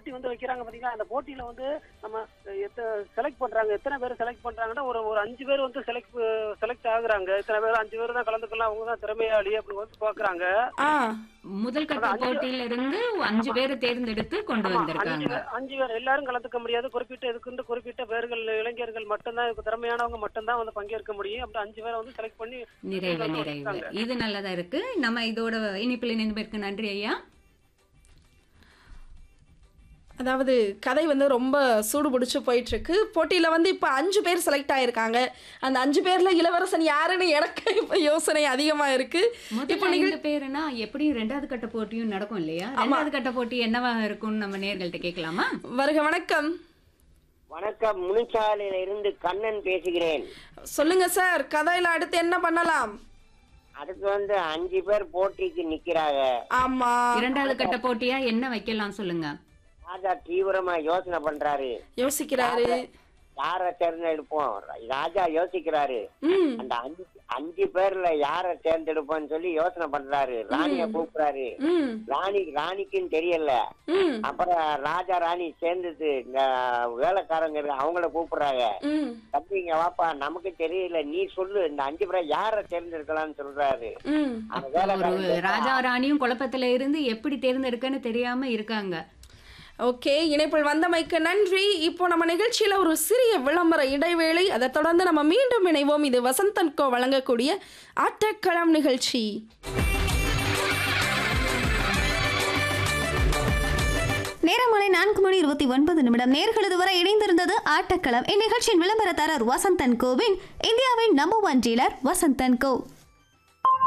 போட்டி வந்து வைக்கிறாங்க பாத்தீங்களா அந்த போட்டியில வந்து நம்ம செலக்ட் பண்றாங்க எத்தனை பேர் செலக்ட் பண்றாங்கன்னா ஒரு ஒரு அஞ்சு பேர் வந்து செலக்ட் செலக்ட் ஆகுறாங்க இத்தனை பேர் அஞ்சு பேர் தான் கலந்துக்கலாம் அவங்க தான் திறமையாளி அப்படின்னு வந்து பாக்குறாங்க ஆ முதல் கட்ட போட்டியில இருந்து அஞ்சு பேரை தேர்ந்தெடுத்து கொண்டு ஆமா, அஞ்சு வந்திருக்காங்க பேர் அஞ்சு பேர் எல்லாரும் கலந்துக்க முடியாது குறிப்பிட்ட இதுக்கு குறிப்பிட்ட பேர்கள் இளைஞர்கள் மட்டும்தான் இதுக்கு திறமையானவங்க மட்டும்தான் வந்து பங்கேற்க முடியும் அப்படி அஞ்சு பேரை வந்து செலக்ட் பண்ணி நிறைவு வந்து நிறைவு வச்சிருக்காங்க. இது நல்லதா இருக்கு நம்ம இதோட இனிப்பில் இணைந்திருக்கு நன்றி ஐயா அதாவது கதை வந்து ரொம்ப சூடு பிடிச்சி போயிட்டு இருக்கு போட்டியில் வந்து இப்போ அஞ்சு பேர் செலக்ட் ஆயிருக்காங்க அந்த அஞ்சு பேர்ல இளவரசன் யாருன்னு எனக்கு இப்போ யோசனை அதிகமாக இருக்கு முதல்ல இப்போ நீங்கள் ஐந்து பேருனா எப்படியும் ரெண்டாவது கட்ட போட்டியும் நடக்கும் இல்லையா ரெண்டாவது கட்ட போட்டி என்னவா இருக்கும்னு நம்ம நேர்கள்ட்ட கேட்கலாமா வருக வணக்கம் வணக்கம் முனிச்சாலையில இருந்து கண்ணன் பேசுகிறேன் சொல்லுங்க சார் கதையில அடுத்து என்ன பண்ணலாம் அதுக்கு வந்து அஞ்சு பேர் போட்டிக்கு நிக்கிறாங்க ஆமா இரண்டாவது கட்ட போட்டியா என்ன வைக்கலாம் சொல்லுங்க ராஜா தீவிரமா யோசனை பண்றாரு யோசிக்கிறாரு யார தேர்ந்தெடுப்போம் ராஜா யோசிக்கிறாரு ம் அந்த அஞ்சு அஞ்சு பேர்ல யார தேர்ந்தெடுப்போம்னு சொல்லி யோசனை பண்றாரு ராணிய கூப்பிடுறாரு ம் ராணி ராணிக்குன்னு தெரியல ம் அப்புறம் ராஜா ராணி சேர்ந்துட்டு இந்த வேலைக்காரங்க இருக்கு, அவங்கள கூப்பிடுறாங்க ம் தம்பிங்க வாப்பா நமக்கு தெரியல நீ சொல்லு இந்த அஞ்சு பேரை யார தேர்ந்தெடுக்கலாம்னு சொல்றாரு ம் அந்த ஒரு வேலைக்காரங்க ராஜா ராணியும் குழப்பத்துல இருந்து எப்படி தேர்ந்தெடுக்கன்னு தெரியாம இருக்காங்க ஓகே இணைப்பில் வந்தமைக்கு நன்றி இப்போ நம்ம நிகழ்ச்சியில் ஒரு சிறிய விளம்பர இடைவேளை அதை தொடர்ந்து நம்ம மீண்டும் இணைவோம் இது வசந்தன் கோ வழங்கக்கூடிய ஆட்டக்களம் நிகழ்ச்சி நேரம் மாலை நான்கு மணி இருபத்தி ஒன்பது நிமிடம் நேர்களது வரை இணைந்திருந்தது ஆட்டக்களம் இந்நிகழ்ச்சியின் விளம்பரதாரர் வசந்தன் கோவின் இந்தியாவின் நம்பர் ஒன் டீலர் வசந்தன் கோ